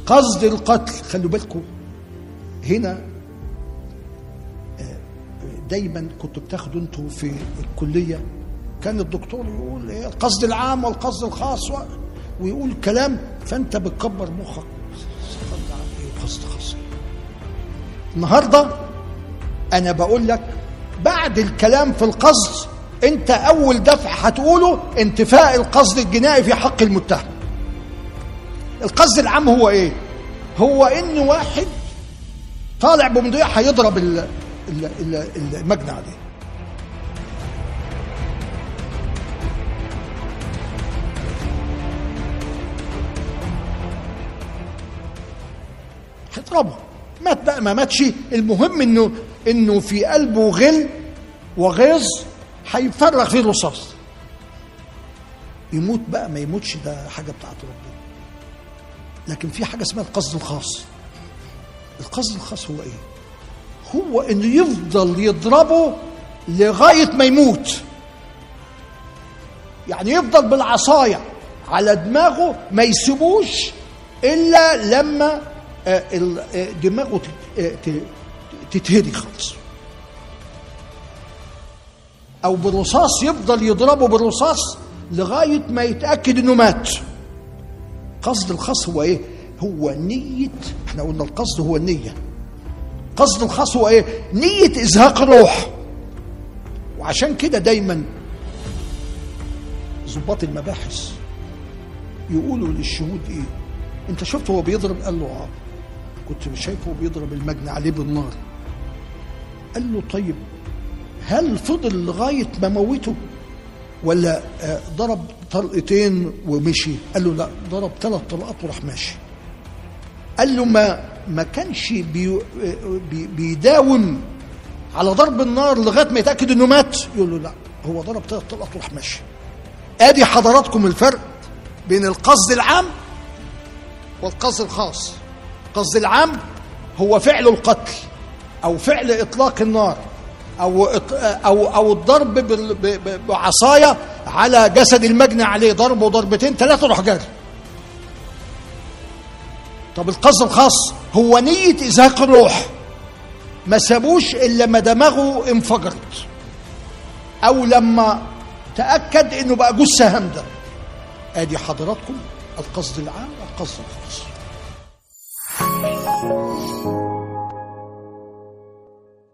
قصد القتل خلوا بالكم هنا دايما كنتوا بتاخدوا انتوا في الكليه كان الدكتور يقول ايه القصد العام والقصد الخاص و... ويقول كلام فانت بتكبر مخك ايه قصد خاص النهارده انا بقول لك بعد الكلام في القصد انت اول دفع هتقوله انتفاء القصد الجنائي في حق المتهم القصد العام هو ايه هو ان واحد طالع بمضيع هيضرب ال- ال- ال- المجني عليه هيضربه مات بقى ما ماتش المهم انه انه في قلبه غل وغيظ هيفرغ فيه الرصاص يموت بقى ما يموتش ده حاجه بتاعت ربنا لكن في حاجه اسمها القصد الخاص القصد الخاص هو ايه هو انه يفضل يضربه لغايه ما يموت يعني يفضل بالعصايه على دماغه ما يسيبوش الا لما آه، ال- آه، دماغه تت- آه، ت- تتهري خالص او بالرصاص يفضل يضربه بالرصاص لغايه ما يتاكد انه مات قصد الخاص هو ايه هو نيه احنا قلنا القصد هو النيه قصد الخاص هو ايه نيه ازهاق الروح وعشان كده دايما ضباط المباحث يقولوا للشهود ايه انت شفت هو بيضرب قال له اه كنت شايفه بيضرب المجني عليه بالنار قال له طيب هل فضل لغايه ما موته ولا آه، ضرب طلقتين ومشي قال له لا ضرب ثلاث طلقات وراح ماشي قال له ما ما كانش بي بي بيداوم على ضرب النار لغايه ما يتاكد انه مات يقول له لا هو ضرب ثلاث طلقات وراح ماشي ادي حضراتكم الفرق بين القصد العام والقصد الخاص القصد العام هو فعل القتل او فعل اطلاق النار او إط- او او الضرب بال- ب- ب- بعصايه على جسد المجني عليه ضرب وضربتين ثلاثه روح جاري طب القصد الخاص هو نيه ازهاق الروح ما سابوش الا ما دماغه انفجرت او لما تاكد انه بقى جثه هامده ادي حضراتكم القصد العام والقصد الخاص